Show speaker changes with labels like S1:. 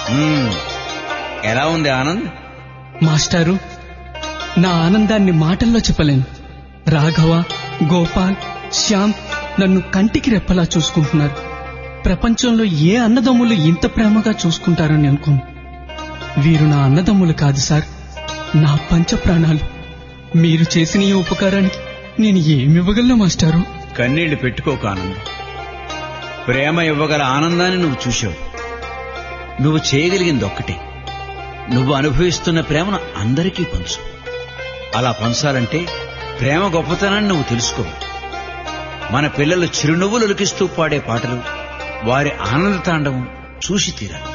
S1: మ్మ్. ఎలా ఉంది ఆనంద్
S2: మాస్టారు నా ఆనందాన్ని మాటల్లో చెప్పలేను రాఘవ గోపాల్ శ్యామ్ నన్ను కంటికి రెప్పలా చూసుకుంటున్నారు ప్రపంచంలో ఏ అన్నదమ్ములు ఇంత ప్రేమగా చూసుకుంటారని అనుకోను వీరు నా అన్నదమ్ములు కాదు సార్ నా పంచ ప్రాణాలు మీరు చేసిన ఈ ఉపకారానికి నేను ఏమి ఇవ్వగలను మాస్టారు
S1: కన్నీళ్లు పెట్టుకోకు ఆనంద్ ప్రేమ ఇవ్వగల ఆనందాన్ని నువ్వు చూశావు నువ్వు చేయగలిగింది ఒక్కటే నువ్వు అనుభవిస్తున్న ప్రేమను అందరికీ పంచు అలా పంచాలంటే ప్రేమ గొప్పతనాన్ని నువ్వు తెలుసుకో మన పిల్లలు చిరునవ్వులు ఒలికిస్తూ పాడే పాటలు వారి ఆనంద తాండవం చూసి తీరాలి